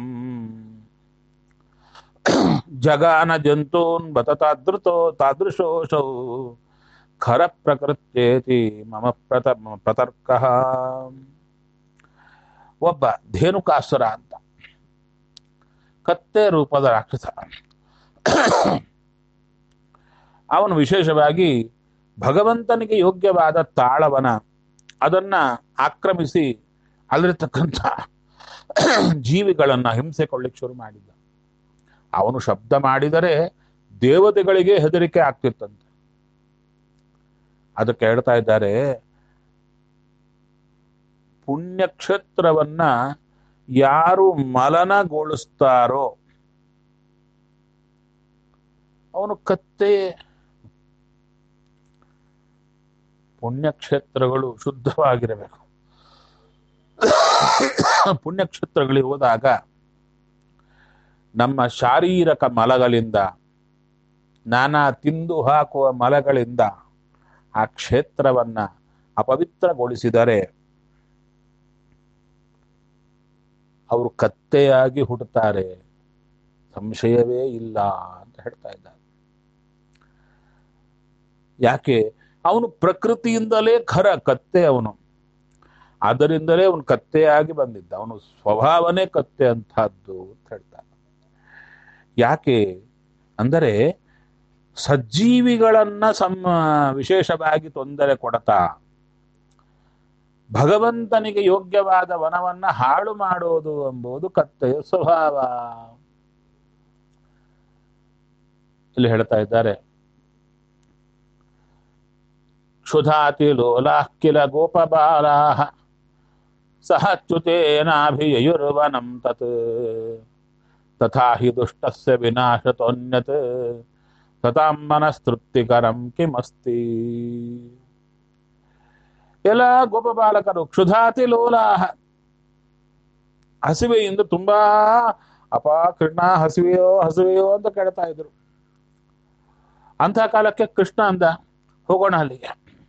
ಜಗಾನ ಜಂತೂನ್ ಬತ ತಾದೃತೋ ತಾದೃಶೋಷೌ ಖರ ಪ್ರಕೃತ್ಯೇತಿ ಮಮ ಪ್ರತ ಪ್ರತರ್ಕ ಒಬ್ಬ ಧೇನುಕಾಸುರ ಅಂತ ಕತ್ತೆ ರೂಪದ ರಾಕ್ಷಸ ಅವನು ವಿಶೇಷವಾಗಿ ಭಗವಂತನಿಗೆ ಯೋಗ್ಯವಾದ ತಾಳವನ ಅದನ್ನ ಆಕ್ರಮಿಸಿ ಅಲ್ಲಿರ್ತಕ್ಕಂಥ ಜೀವಿಗಳನ್ನ ಹಿಂಸೆ ಕೊಳ್ಳಿಕ್ಕೆ ಶುರು ಮಾಡಿದ್ದ ಅವನು ಶಬ್ದ ಮಾಡಿದರೆ ದೇವತೆಗಳಿಗೆ ಹೆದರಿಕೆ ಆಗ್ತಿತ್ತಂತೆ ಅದಕ್ಕೆ ಹೇಳ್ತಾ ಇದ್ದಾರೆ ಪುಣ್ಯಕ್ಷೇತ್ರವನ್ನ ಯಾರು ಮಲನಗೊಳಿಸ್ತಾರೋ ಅವನು ಕತ್ತೆ ಪುಣ್ಯಕ್ಷೇತ್ರಗಳು ಶುದ್ಧವಾಗಿರಬೇಕು ಪುಣ್ಯಕ್ಷೇತ್ರಗಳಿಗೆ ಹೋದಾಗ ನಮ್ಮ ಶಾರೀರಕ ಮಲಗಳಿಂದ ನಾನಾ ತಿಂದು ಹಾಕುವ ಮಲಗಳಿಂದ ಆ ಕ್ಷೇತ್ರವನ್ನ ಅಪವಿತ್ರಗೊಳಿಸಿದರೆ ಅವರು ಕತ್ತೆಯಾಗಿ ಹುಟ್ಟುತ್ತಾರೆ ಸಂಶಯವೇ ಇಲ್ಲ ಅಂತ ಹೇಳ್ತಾ ಇದ್ದಾರೆ ಯಾಕೆ ಅವನು ಪ್ರಕೃತಿಯಿಂದಲೇ ಖರ ಕತ್ತೆ ಅವನು ಆದ್ದರಿಂದಲೇ ಅವನು ಕತ್ತೆಯಾಗಿ ಬಂದಿದ್ದ ಅವನು ಸ್ವಭಾವನೇ ಕತ್ತೆ ಅಂತಹದ್ದು ಅಂತ ಹೇಳ್ತಾರೆ ಯಾಕೆ ಅಂದರೆ ಸಜ್ಜೀವಿಗಳನ್ನ ಸಮ ವಿಶೇಷವಾಗಿ ತೊಂದರೆ ಕೊಡತಾ ಭಗವಂತನಿಗೆ ಯೋಗ್ಯವಾದ ವನವನ್ನ ಹಾಳು ಮಾಡೋದು ಎಂಬುದು ಕತ್ತೆಯ ಸ್ವಭಾವ ಇಲ್ಲಿ ಹೇಳ್ತಾ ಇದ್ದಾರೆ ಕ್ಷುಧಾತಿ ಲೋಲಾಃ ಕಿಲ ಗೋಪಬಾಲಾಃ ಸಹ ಚ್ಯುತೇನಾಭಿಯಯುರ್ವನಂ ತತ್ ತಥಾ ಹಿ ದುಷ್ಟಸ್ಯ ವಿನಾಶತೋನ್ಯತ್ ತಥಾಂ ಮನಸ್ತೃಪ್ತಿಕರಂ ಕಿಮಸ್ತಿ ಎಲ್ಲ ಗೋಪಬಾಲಕರು ಕ್ಷುಧಾತಿ ಲೋಲಾಹ ಹಸಿವೆಯಿಂದ ತುಂಬಾ ಅಪ ಕೃಷ್ಣ ಹಸಿವೆಯೋ ಹಸಿವೆಯೋ ಅಂತ ಕೇಳ್ತಾ ಇದ್ರು ಅಂಥ ಕಾಲಕ್ಕೆ ಕೃಷ್ಣ ಅಂದ ಹೋಗೋಣ ಅಲ್ಲಿಗೆ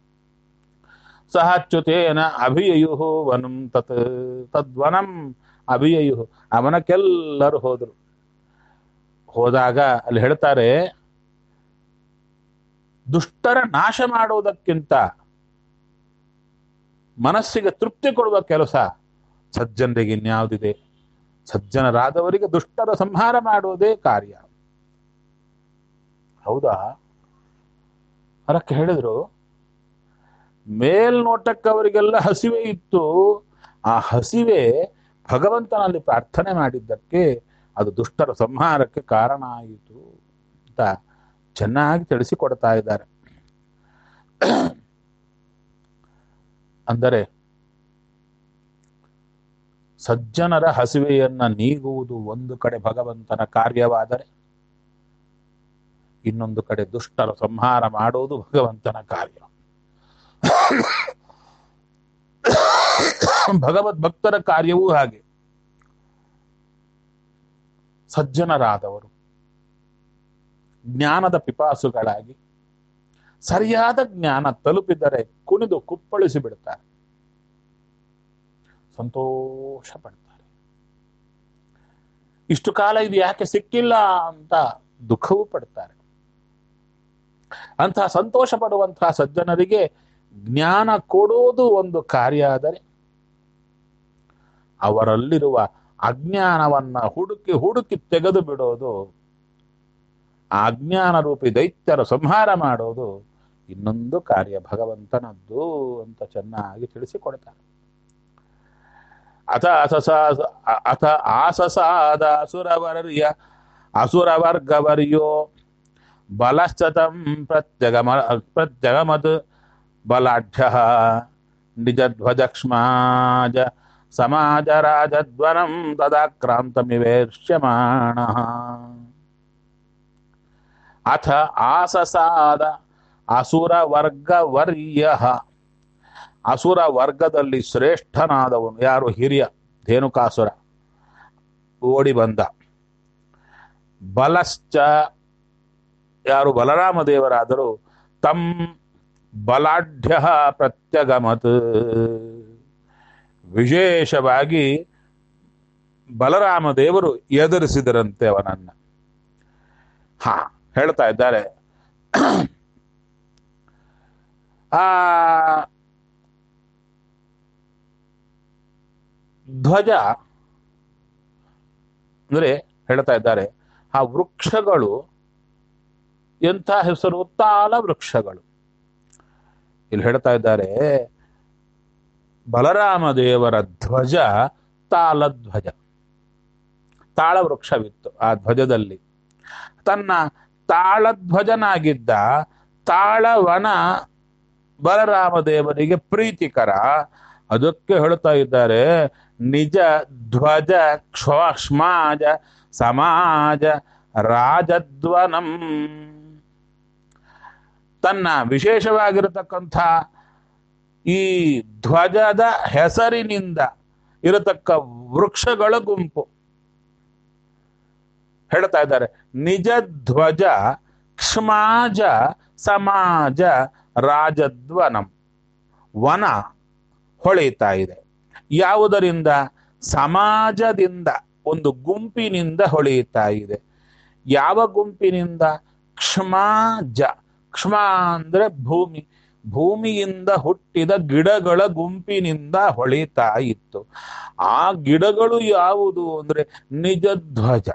ಸಹಚ್ಯುತೇನ ಅಭಿಯಯು ವನಂ ತತ್ ತದ್ವನಂ ಅಭಿಯಯು ಅವನಕ್ಕೆಲ್ಲರೂ ಹೋದ್ರು ಹೋದಾಗ ಅಲ್ಲಿ ಹೇಳ್ತಾರೆ ದುಷ್ಟರ ನಾಶ ಮಾಡುವುದಕ್ಕಿಂತ ಮನಸ್ಸಿಗೆ ತೃಪ್ತಿ ಕೊಡುವ ಕೆಲಸ ಸಜ್ಜನರಿಗೆ ಇನ್ಯಾವುದಿದೆ ಸಜ್ಜನರಾದವರಿಗೆ ದುಷ್ಟರ ಸಂಹಾರ ಮಾಡುವುದೇ ಕಾರ್ಯ ಹೌದಾ ಅದಕ್ಕೆ ಹೇಳಿದ್ರು ಮೇಲ್ನೋಟಕ್ಕೆ ಅವರಿಗೆಲ್ಲ ಹಸಿವೆ ಇತ್ತು ಆ ಹಸಿವೆ ಭಗವಂತನಲ್ಲಿ ಪ್ರಾರ್ಥನೆ ಮಾಡಿದ್ದಕ್ಕೆ ಅದು ದುಷ್ಟರ ಸಂಹಾರಕ್ಕೆ ಕಾರಣ ಆಯಿತು ಅಂತ ಚೆನ್ನಾಗಿ ತಿಳಿಸಿಕೊಡ್ತಾ ಇದ್ದಾರೆ ಅಂದರೆ ಸಜ್ಜನರ ಹಸಿವೆಯನ್ನ ನೀಗುವುದು ಒಂದು ಕಡೆ ಭಗವಂತನ ಕಾರ್ಯವಾದರೆ ಇನ್ನೊಂದು ಕಡೆ ದುಷ್ಟರ ಸಂಹಾರ ಮಾಡುವುದು ಭಗವಂತನ ಕಾರ್ಯ ಭಗವದ್ ಭಕ್ತರ ಕಾರ್ಯವೂ ಹಾಗೆ ಸಜ್ಜನರಾದವರು ಜ್ಞಾನದ ಪಿಪಾಸುಗಳಾಗಿ ಸರಿಯಾದ ಜ್ಞಾನ ತಲುಪಿದರೆ ಕುಣಿದು ಕುಪ್ಪಳಿಸಿ ಬಿಡುತ್ತಾರೆ ಸಂತೋಷ ಪಡ್ತಾರೆ ಇಷ್ಟು ಕಾಲ ಇದು ಯಾಕೆ ಸಿಕ್ಕಿಲ್ಲ ಅಂತ ದುಃಖವೂ ಪಡ್ತಾರೆ ಅಂತಹ ಸಂತೋಷ ಪಡುವಂತಹ ಸಜ್ಜನರಿಗೆ ಜ್ಞಾನ ಕೊಡೋದು ಒಂದು ಕಾರ್ಯ ಆದರೆ ಅವರಲ್ಲಿರುವ ಅಜ್ಞಾನವನ್ನ ಹುಡುಕಿ ಹುಡುಕಿ ತೆಗೆದು ಬಿಡೋದು ಆ ಅಜ್ಞಾನ ರೂಪಿ ದೈತ್ಯರ ಸಂಹಾರ ಮಾಡೋದು ಇನ್ನೊಂದು ಕಾರ್ಯ ಭಗವಂತನದ್ದು ಅಂತ ಚೆನ್ನಾಗಿ ತಿಳಿಸಿಕೊಡ್ತಾರೆ ಅಥ ಅಸಸ ಅಥ ಆಸಸಾದ ಅಸುರವರ್ಯ ಅಸುರವರ್ಗವರ್ಯೋ ಬಲಶ್ಚತಂ ಪ್ರತ್ಯಗಮ ಪ್ರತ್ಯಗಮತ್ ಬಲಾಢ್ಯ ನಿಜಧ್ವಜಕ್ಷ್ಮಾಜ ಸಮಾಜ ರಾಜಧ್ವನಂ ತದಾಕ್ರಾಂತಮಿವೇಶ್ಯಮಾಣ ಅಥ ಆಸಸಾದ ಅಸುರ ವರ್ಗವರ್ಯ ಅಸುರ ವರ್ಗದಲ್ಲಿ ಶ್ರೇಷ್ಠನಾದವನು ಯಾರು ಹಿರಿಯ ಧೇನುಕಾಸುರ ಓಡಿ ಬಂದ ಬಲಶ್ಚ ಯಾರು ಬಲರಾಮ ದೇವರಾದರೂ ತಂ ಬಲಾಢ್ಯ ಪ್ರತ್ಯಗಮತ್ ವಿಶೇಷವಾಗಿ ಬಲರಾಮ ದೇವರು ಎದುರಿಸಿದರಂತೆ ಅವನನ್ನ ಹಾ ಹೇಳ್ತಾ ಇದ್ದಾರೆ ಆ ಧ್ವಜ ಅಂದ್ರೆ ಹೇಳ್ತಾ ಇದ್ದಾರೆ ಆ ವೃಕ್ಷಗಳು ಎಂಥ ಹೆಸರು ತಾಳ ವೃಕ್ಷಗಳು ಇಲ್ಲಿ ಹೇಳ್ತಾ ಇದ್ದಾರೆ ಬಲರಾಮ ದೇವರ ಧ್ವಜ ತಾಳಧ್ವಜ ತಾಳ ವೃಕ್ಷವಿತ್ತು ಆ ಧ್ವಜದಲ್ಲಿ ತನ್ನ ತಾಳಧ್ವಜನಾಗಿದ್ದ ತಾಳವನ ಬಲರಾಮ ದೇವರಿಗೆ ಪ್ರೀತಿಕರ ಅದಕ್ಕೆ ಹೇಳ್ತಾ ಇದ್ದಾರೆ ನಿಜ ಧ್ವಜ ಕ್ಷಮಾಜ ಸಮಾಜ ರಾಜಧ್ವನಂ ತನ್ನ ವಿಶೇಷವಾಗಿರತಕ್ಕಂಥ ಈ ಧ್ವಜದ ಹೆಸರಿನಿಂದ ಇರತಕ್ಕ ವೃಕ್ಷಗಳ ಗುಂಪು ಹೇಳ್ತಾ ಇದ್ದಾರೆ ನಿಜ ಧ್ವಜ ಕ್ಷಮಾಜ ಸಮಾಜ ರಾಜಧ್ವನಂ ವನ ಹೊಳೆಯುತ್ತಾ ಇದೆ ಯಾವುದರಿಂದ ಸಮಾಜದಿಂದ ಒಂದು ಗುಂಪಿನಿಂದ ಹೊಳೆಯುತ್ತಾ ಇದೆ ಯಾವ ಗುಂಪಿನಿಂದ ಕ್ಷಮಾಜ ಕ್ಷ್ಮ ಅಂದ್ರೆ ಭೂಮಿ ಭೂಮಿಯಿಂದ ಹುಟ್ಟಿದ ಗಿಡಗಳ ಗುಂಪಿನಿಂದ ಹೊಳಿತಾ ಇತ್ತು ಆ ಗಿಡಗಳು ಯಾವುದು ಅಂದ್ರೆ ನಿಜ ಧ್ವಜ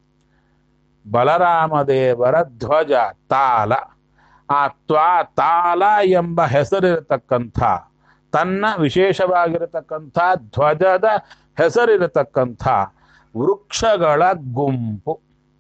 ಬಲರಾಮದೇವರ ಧ್ವಜ ತಾಲ ಆ ತ್ವಾ ತಾಲ ಎಂಬ ಹೆಸರಿರತಕ್ಕಂಥ ತನ್ನ ವಿಶೇಷವಾಗಿರತಕ್ಕಂಥ ಧ್ವಜದ ಹೆಸರಿರತಕ್ಕಂಥ ವೃಕ್ಷಗಳ ಗುಂಪು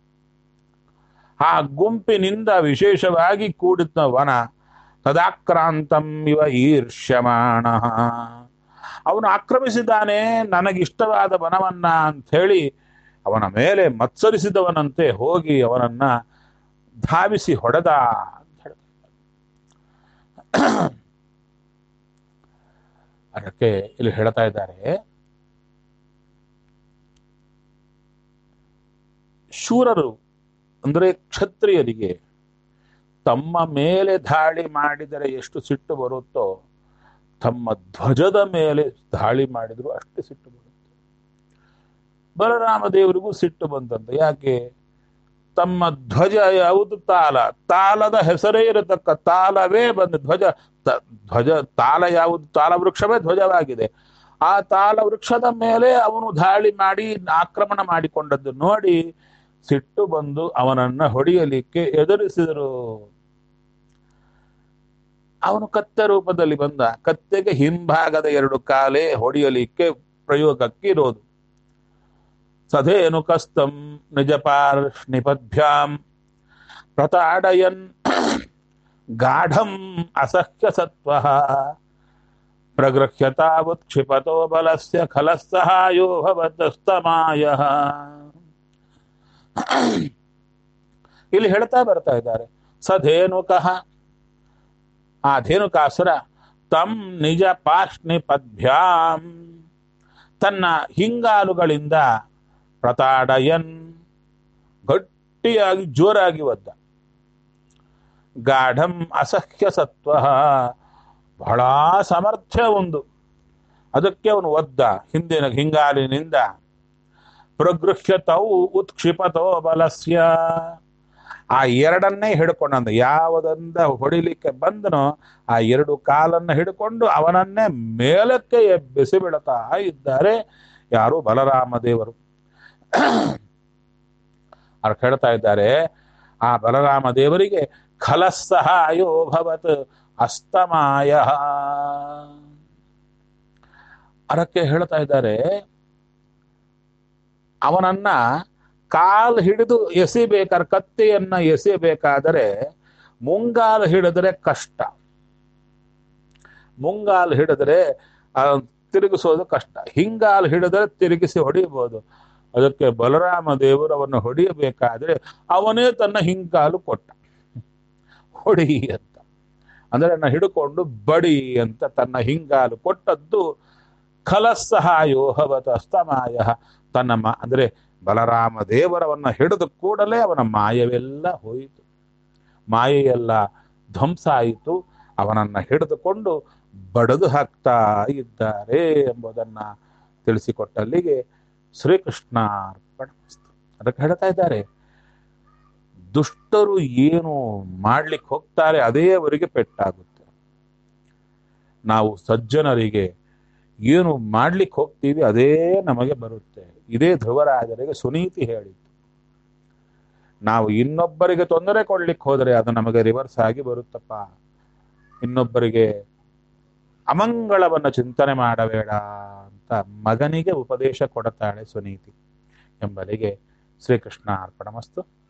ಆ ಗುಂಪಿನಿಂದ ವಿಶೇಷವಾಗಿ ಕೂಡಿದ ವನ ತದಾಕ್ರಾಂತಂ ಇವ ಈರ್ಷ್ಯಮಾಣ ಅವನು ಆಕ್ರಮಿಸಿದ್ದಾನೆ ನನಗಿಷ್ಟವಾದ ವನವನ್ನ ಅಂತ ಹೇಳಿ ಅವನ ಮೇಲೆ ಮತ್ಸರಿಸಿದವನಂತೆ ಹೋಗಿ ಅವನನ್ನ ಧಾವಿಸಿ ಹೊಡೆದ ಅಂತ ಹೇಳ್ತಾರೆ ಅದಕ್ಕೆ ಇಲ್ಲಿ ಹೇಳ್ತಾ ಇದ್ದಾರೆ ಶೂರರು ಅಂದ್ರೆ ಕ್ಷತ್ರಿಯರಿಗೆ ತಮ್ಮ ಮೇಲೆ ದಾಳಿ ಮಾಡಿದರೆ ಎಷ್ಟು ಸಿಟ್ಟು ಬರುತ್ತೋ ತಮ್ಮ ಧ್ವಜದ ಮೇಲೆ ದಾಳಿ ಮಾಡಿದ್ರು ಅಷ್ಟೇ ಸಿಟ್ಟು ಬರುತ್ತೆ ಬಲರಾಮ ದೇವರಿಗೂ ಸಿಟ್ಟು ಬಂತಂತೆ ಯಾಕೆ ತಮ್ಮ ಧ್ವಜ ಯಾವುದು ತಾಲ ತಾಲದ ಹೆಸರೇ ಇರತಕ್ಕ ತಾಲವೇ ಬಂದ ಧ್ವಜ ತ- ಧ್ವಜ ತಾಲ ಯಾವುದು ತಾಲ ವೃಕ್ಷವೇ ಧ್ವಜವಾಗಿದೆ ಆ ತಾಲ ವೃಕ್ಷದ ಮೇಲೆ ಅವನು ದಾಳಿ ಮಾಡಿ ಆಕ್ರಮಣ ಮಾಡಿಕೊಂಡದ್ದು ನೋಡಿ ಸಿಟ್ಟು ಬಂದು ಅವನನ್ನ ಹೊಡೆಯಲಿಕ್ಕೆ ಎದುರಿಸಿದರು ಅವನು ಕತ್ತೆ ರೂಪದಲ್ಲಿ ಬಂದ ಕತ್ತೆಗೆ ಹಿಂಭಾಗದ ಎರಡು ಕಾಲೇ ಹೊಡೆಯಲಿಕ್ಕೆ ಪ್ರಯೋಗಕ್ಕೆ ಇರೋದು ಸಧೇನು ಕಸ್ತಂ ನಿಜ ಪಾರ್ಷ್ಣಿಪದ್ಭ್ಯಾಂ ಪ್ರತಾಡಯನ್ ಗಾಢಂ ಅಸಹ್ಯ ಸತ್ವ ಪ್ರಗೃಹ್ಯ ತಾವತ್ ಕ್ಷಿಪತೋ ಬಲಸ್ಯ ಖಲಸ್ಸಹಾಯೋ ಭವತಸ್ತಮಾಯ ಇಲ್ಲಿ ಹೇಳ್ತಾ ಬರ್ತಾ ಇದ್ದಾರೆ ಸಧೇನುಕಃ ಆ ಧೇನುಕಾಸುರ ತಮ್ ನಿಜ ಪಾರ್ಷ್ಣಿ ಪದ್ಭ್ಯಾಂ ತನ್ನ ಹಿಂಗಾಲುಗಳಿಂದ ಪ್ರತಾಡಯನ್ ಗಟ್ಟಿಯಾಗಿ ಜೋರಾಗಿ ಒದ್ದ ಗಾಢಂ ಅಸಹ್ಯ ಸತ್ವ ಬಹಳ ಸಾಮರ್ಥ್ಯ ಒಂದು ಅದಕ್ಕೆ ಅವನು ಒದ್ದ ಹಿಂದಿನ ಹಿಂಗಾಲಿನಿಂದ ಪ್ರಗೃಹ್ಯತೌ ಉತ್ಕ್ಷಿಪತೋ ಬಲಸ್ಯ ಆ ಎರಡನ್ನೇ ಹಿಡ್ಕೊಂಡಂದ ಯಾವುದರಿಂದ ಹೊಡಿಲಿಕ್ಕೆ ಬಂದನೋ ಆ ಎರಡು ಕಾಲನ್ನ ಹಿಡ್ಕೊಂಡು ಅವನನ್ನೇ ಮೇಲಕ್ಕೆ ಎಬ್ಬಿಸಿ ಬಿಡ್ತಾ ಇದ್ದಾರೆ ಯಾರು ಬಲರಾಮ ದೇವರು ಅವ್ರು ಹೇಳ್ತಾ ಇದ್ದಾರೆ ಆ ಬಲರಾಮ ದೇವರಿಗೆ ಖಲಸ್ಸಹಾಯೋ ಭವತ್ ಅಸ್ತಮಾಯ ಅದಕ್ಕೆ ಹೇಳ್ತಾ ಇದ್ದಾರೆ ಅವನನ್ನ ಕಾಲ್ ಹಿಡಿದು ಎಸಿಬೇಕಾದ್ರೆ ಕತ್ತೆಯನ್ನ ಎಸೆಯಬೇಕಾದರೆ ಮುಂಗಾಲು ಹಿಡಿದ್ರೆ ಕಷ್ಟ ಮುಂಗಾಲು ಹಿಡಿದ್ರೆ ಆ, ತಿರುಗಿಸೋದು ಕಷ್ಟ ಹಿಂಗಾಲು ಹಿಡಿದ್ರೆ ತಿರುಗಿಸಿ ಹೊಡಿಬಹುದು ಅದಕ್ಕೆ ಬಲರಾಮ ದೇವರು ಅವನ್ನ ಹೊಡೆಯಬೇಕಾದ್ರೆ ಅವನೇ ತನ್ನ ಹಿಂಗಾಲು ಕೊಟ್ಟ ಹೊಡಿ ಅಂತ ಅಂದ್ರೆ ನನ್ನ ಹಿಡ್ಕೊಂಡು ಬಡಿ ಅಂತ ತನ್ನ ಹಿಂಗಾಲು ಕೊಟ್ಟದ್ದು ಖಲಸ್ಸಹಾಯೋ ಭವತ ಅಸ್ತಮಾಯ ತನ್ನ ಮಾ ಅಂದ್ರೆ ಬಲರಾಮ ದೇವರವನ್ನ ಹಿಡಿದ ಕೂಡಲೇ ಅವನ ಮಾಯವೆಲ್ಲ ಹೋಯಿತು ಮಾಯೆಯೆಲ್ಲ ಧ್ವಂಸ ಆಯಿತು ಅವನನ್ನ ಹಿಡಿದುಕೊಂಡು ಬಡದು ಹಾಕ್ತಾ ಇದ್ದಾರೆ ಎಂಬುದನ್ನ ತಿಳಿಸಿಕೊಟ್ಟಲ್ಲಿಗೆ ಶ್ರೀಕೃಷ್ಣ ಅರ್ಪಣಮಸ್ತು ಅದಕ್ಕೆ ಹೇಳ್ತಾ ಇದ್ದಾರೆ ದುಷ್ಟರು ಏನು ಮಾಡ್ಲಿಕ್ಕೆ ಹೋಗ್ತಾರೆ ಅದೇ ಅವರಿಗೆ ಪೆಟ್ಟಾಗುತ್ತೆ ನಾವು ಸಜ್ಜನರಿಗೆ ಏನು ಮಾಡ್ಲಿಕ್ಕೆ ಹೋಗ್ತೀವಿ ಅದೇ ನಮಗೆ ಬರುತ್ತೆ ಇದೇ ಧ್ರುವರಾಜರಿಗೆ ಸುನೀತಿ ಹೇಳಿತ್ತು ನಾವು ಇನ್ನೊಬ್ಬರಿಗೆ ತೊಂದರೆ ಕೊಡ್ಲಿಕ್ಕೆ ಹೋದರೆ ಅದು ನಮಗೆ ರಿವರ್ಸ್ ಆಗಿ ಬರುತ್ತಪ್ಪ ಇನ್ನೊಬ್ಬರಿಗೆ ಅಮಂಗಳವನ್ನ ಚಿಂತನೆ ಮಾಡಬೇಡ ಅಂತ ಮಗನಿಗೆ ಉಪದೇಶ ಕೊಡುತ್ತಾಳೆ ಸುನೀತಿ ಎಂಬಲಿಗೆ ಶ್ರೀಕೃಷ್ಣ ಅರ್ಪಣಮಸ್ತು